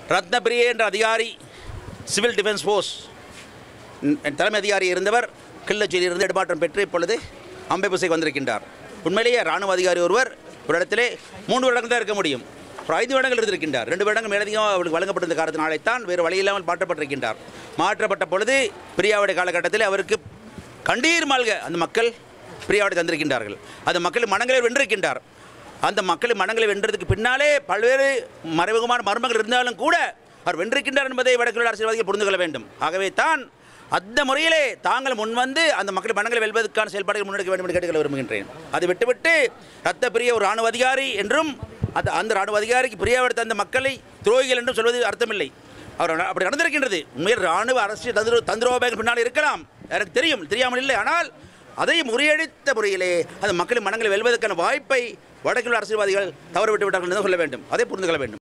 ரத்னபிரியே என்ற அதிகாரி civil defence force தலைமை அதிகாரி இருந்தவர் கிள்ளச்சேரியிலிருந்து இடமாற்றம் பெற்று இப்பொழுது அம்பைபுசைக்கு வந்திருக்கின்றார் உண்மையிலேயே ராணுவ அதிகாரி ஒருவர் ஒரு இடத்திலே மூன்று வருடங்கள் தான் இருக்க முடியும் ஒரு ஐந்து வருடங்கள் இருந்திருக்கின்றார் ரெண்டு வருடங்கள் மேலதிகம் அவருக்கு வழங்கப்பட்டிருந்த காரணத்தினாலே தான் வேறு வழி இல்லாமல் மாற்றப்பட்டிருக்கின்றார் மாற்றப்பட்ட பொழுது பிரியாவுடைய காலகட்டத்தில் அவருக்கு கண்டீர் மால்க அந்த மக்கள் பிரியாவை தந்திருக்கின்றார்கள் அந்த மக்கள் மனங்களை வென்றிருக்கின்றார் அந்த மக்கள் மனங்களை வென்றதுக்கு பின்னாலே பல்வேறு மறைமுகமான மர்மங்கள் இருந்தாலும் கூட அவர் வென்றிருக்கின்றார் என்பதை வடக்கு அரசியல்வாதிகள் புரிந்து கொள்ள வேண்டும் ஆகவே தான் அந்த முறையிலே தாங்கள் முன்வந்து அந்த மக்கள் மனங்களை வெல்வதற்கான செயல்பாடுகள் முன்னெடுக்க வேண்டும் என்று கேட்டுக்கொள்ள விரும்புகின்றேன் அதை விட்டுவிட்டு ரத்த பிரிய ஒரு ராணுவ அதிகாரி என்றும் அந்த அந்த ராணுவ அதிகாரிக்கு பிரியாவெடுத்த அந்த மக்களை துரோகிகள் என்றும் சொல்வது அர்த்தமில்லை அவர் நட- அப்படி நடந்திருக்கின்றது உண்மையில் ராணுவ அரசு தந்திரோ தந்திரோபாயங்கள் பின்னால் இருக்கலாம் எனக்கு தெரியும் தெரியாமல் இல்லை ஆனால் அதை முறியடித்த முறையிலே அந்த மக்களின் மனங்களை வெல்வதற்கான வாய்ப்பை வடக்கில் அரசியல்வாதிகள் தவறு விட்டு விட்டார்கள் என்று சொல்ல வேண்டும் அதை புரிந்து கொள்ள வேண்டும்